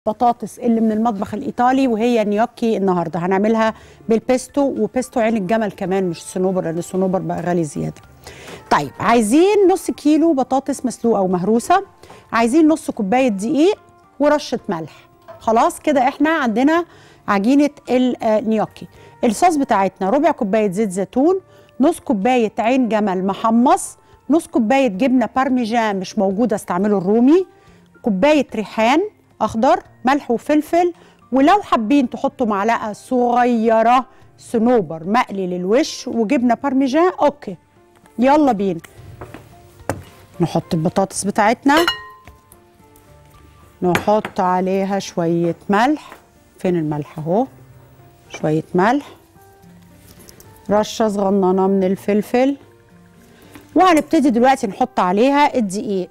بطاطس اللي من المطبخ الايطالي وهي نيوكي النهارده هنعملها بالبيستو وبيستو عين الجمل كمان مش صنوبر لان الصنوبر بقى غالي زياده طيب عايزين نص كيلو بطاطس مسلوقه او مهروسه عايزين نص كوبايه دقيق ورشه ملح خلاص كده احنا عندنا عجينه النيوكي الصوص بتاعتنا ربع كوبايه زيت زيتون نص كوبايه عين جمل محمص نص كوبايه جبنه بارميجان مش موجوده استعملوا الرومي كوبايه ريحان اخضر ملح وفلفل ولو حابين تحطوا معلقه صغيره صنوبر مقلي للوش وجبنه بارميجان اوكي يلا بينا نحط البطاطس بتاعتنا نحط عليها شويه ملح فين الملح اهو شويه ملح رشه صغننه من الفلفل وهنبتدي دلوقتي نحط عليها الدقيق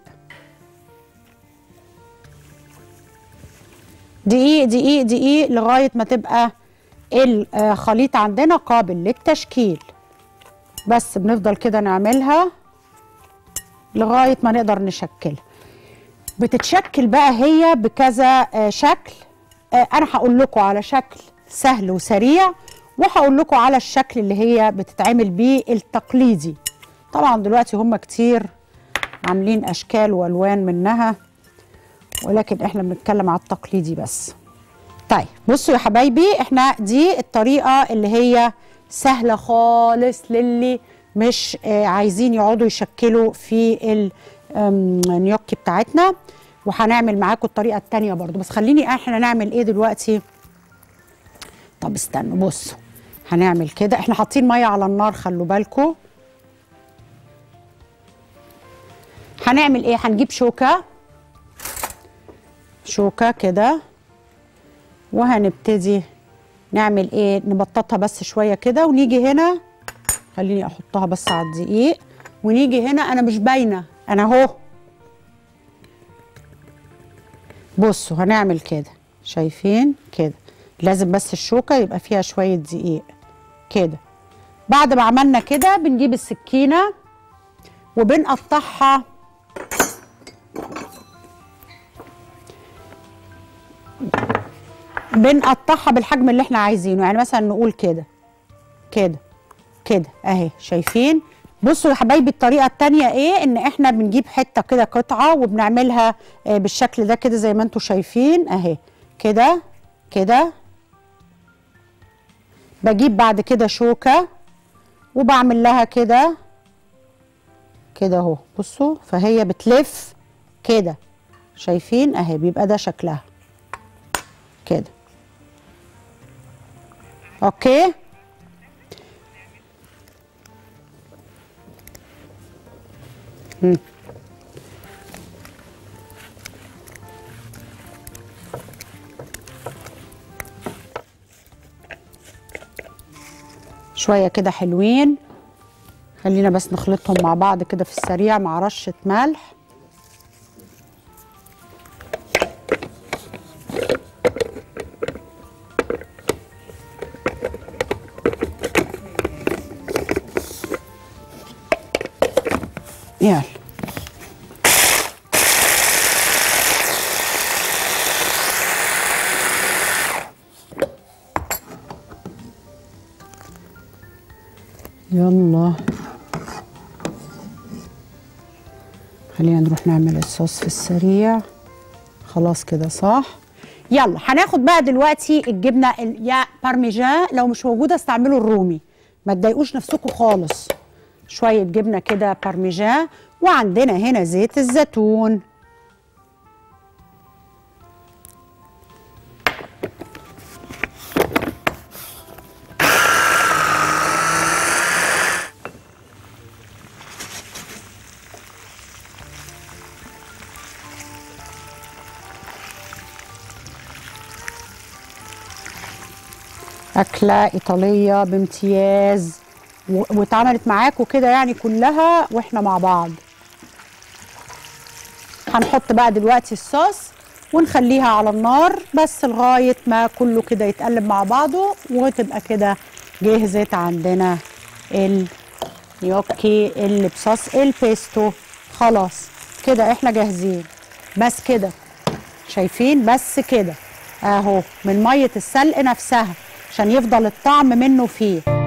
دقيق دقيق دقيق لغايه ما تبقى الخليط عندنا قابل للتشكيل بس بنفضل كده نعملها لغايه ما نقدر نشكلها بتتشكل بقى هي بكذا شكل انا هقول لكم على شكل سهل وسريع وهقول لكم على الشكل اللي هي بتتعمل بيه التقليدي طبعا دلوقتي هم كتير عاملين اشكال والوان منها ولكن احنا بنتكلم على التقليدي بس طيب بصوا يا حبايبي احنا دي الطريقه اللي هي سهله خالص للي مش آه عايزين يقعدوا يشكلوا في النيوكي بتاعتنا وهنعمل معاكم الطريقه التانية برضو بس خليني احنا نعمل ايه دلوقتي طب استنوا بصوا هنعمل كده احنا حاطين ميه على النار خلوا بالكم هنعمل ايه هنجيب شوكه شوكه كده وهنبتدي نعمل ايه نبططها بس شويه كده ونيجي هنا خليني احطها بس على الدقيق ونيجي هنا انا مش باينه انا اهو بصوا هنعمل كده شايفين كده لازم بس الشوكه يبقى فيها شويه دقيق كده بعد ما عملنا كده بنجيب السكينه وبنقطعها بنقطعها بالحجم اللي احنا عايزينه يعني مثلا نقول كده كده كده اهي شايفين بصوا يا حبايبي الطريقه التانية ايه ان احنا بنجيب حته كده قطعه وبنعملها اه بالشكل ده كده زي ما انتم شايفين اهي كده كده بجيب بعد كده شوكه وبعمل لها كده كده اهو بصوا فهي بتلف كده شايفين اهي بيبقى ده شكلها كده اوكي مم. شويه كده حلوين خلينا بس نخلطهم مع بعض كده في السريع مع رشه ملح يلا يلا خلينا نروح نعمل الصوص في السريع خلاص كده صح يلا هناخد بقى دلوقتي الجبنه يا بارميجان لو مش موجوده استعملوا الرومي ما تضايقوش نفسكم خالص شويه جبنه كده بارميجان وعندنا هنا زيت الزيتون أكلة إيطالية بامتياز واتعملت معاكم كده يعني كلها واحنا مع بعض هنحط بقى دلوقتي الصوص ونخليها على النار بس لغايه ما كله كده يتقلب مع بعضه وتبقى كده جهزت عندنا النيوكي اللي بصوص البيستو خلاص كده احنا جاهزين بس كده شايفين بس كده اهو من ميه السلق نفسها عشان يفضل الطعم منه فيه